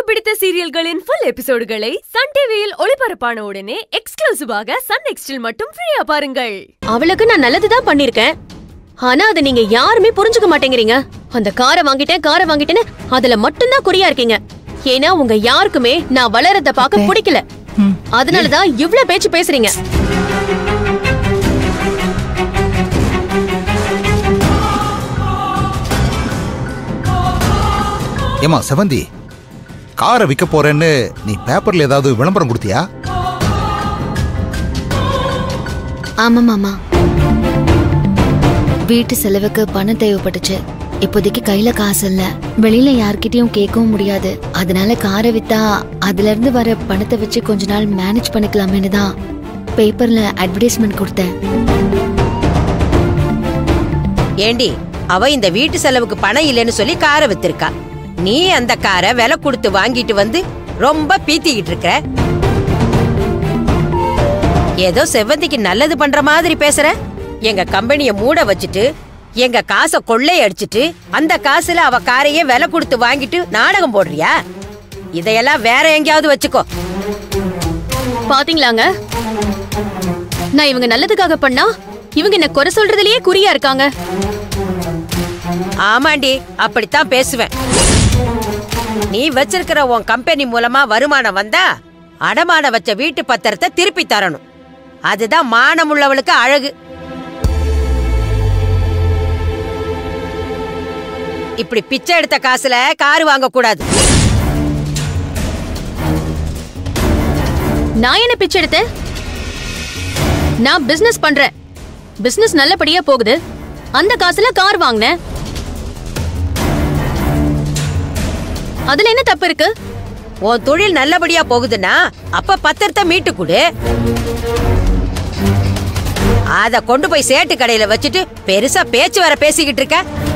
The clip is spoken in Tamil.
பிடித்த சீரியல்களின் ஃபுல் எபிசோடுகளை சன் டிவியில் ஒளிபரப்பான உடனே எக்ஸ்க்ளூசிவாக சன் நெக்ஸ்டில் மட்டும் ஃப்ரீயா பாருங்கள் அவளுக்கு நான் நல்லதுதான் பண்ணிருக்கேன் ஆனா அதை நீங்க யாருமே புரிஞ்சுக்க மாட்டேங்கிறீங்க அந்த காரை வாங்கிட்டேன் காரை வாங்கிட்டேன்னு அதுல மட்டும்தான் குறியா இருக்கீங்க ஏன்னா உங்க யாருக்குமே நான் வளரத பார்க்க பிடிக்கல அதனாலதான் இவ்ளோ பேச்சு பேசுறீங்க ஏமா செவந்தி காரை விற்க போறேன்னு நீ பேப்பர்ல ஏதாவது விளம்பரம் கொடுத்தியா ஆமா மாமா வீட்டு செலவுக்கு பணம் தேவைப்பட்டுச்சு இப்போதைக்கு கையில காசு இல்ல வெளியில யார்கிட்டயும் கேட்கவும் முடியாது அதனால காரை வித்தா அதுல இருந்து வர பணத்தை வச்சு கொஞ்ச நாள் மேனேஜ் பண்ணிக்கலாமேன்னு தான் பேப்பர்ல அட்வர்டைஸ்மெண்ட் கொடுத்தேன் ஏண்டி அவ இந்த வீட்டு செலவுக்கு பணம் இல்லைன்னு சொல்லி காரை வித்திருக்கா நீ அந்த காரை விலை கொடுத்து வாங்கிட்டு வந்து ரொம்ப பீத்திக்கிட்டு இருக்க ஏதோ செவ்வந்திக்கு நல்லது பண்ற மாதிரி பேசுற எங்க கம்பெனிய மூட வச்சுட்டு எங்க காசை கொள்ளை அடிச்சிட்டு அந்த காசுல அவ காரையே விலை கொடுத்து வாங்கிட்டு நாடகம் போடுறியா இதையெல்லாம் வேற எங்கேயாவது வச்சுக்கோ பாத்தீங்களாங்க நான் இவங்க நல்லதுக்காக பண்ணா இவங்க என்ன குறை சொல்றதுலயே குறியா இருக்காங்க ஆமாண்டி அப்படித்தான் பேசுவேன் நீ வச்சிருக்கிற உன் கம்பெனி மூலமா வருமானம் வந்தா அடமான வச்ச வீட்டு பத்திரத்தை திருப்பி தரணும் அதுதான் மானம் உள்ளவளுக்கு அழகு இப்படி பிச்சை எடுத்த காசுல காரு வாங்க கூடாது நான் என்ன பிச்சை எடுத்தேன் நான் பிசினஸ் பண்றேன் பிசினஸ் நல்லபடியா போகுது அந்த காசுல கார் வாங்கினேன் அதுல என்ன தப்பு இருக்கு உன் தொழில் நல்லபடியா போகுதுன்னா அப்ப பத்திரத்தை மீட்டு கொடு அத கொண்டு போய் சேட்டு கடையில வச்சுட்டு பெருசா பேச்சு வர பேசிக்கிட்டு இருக்க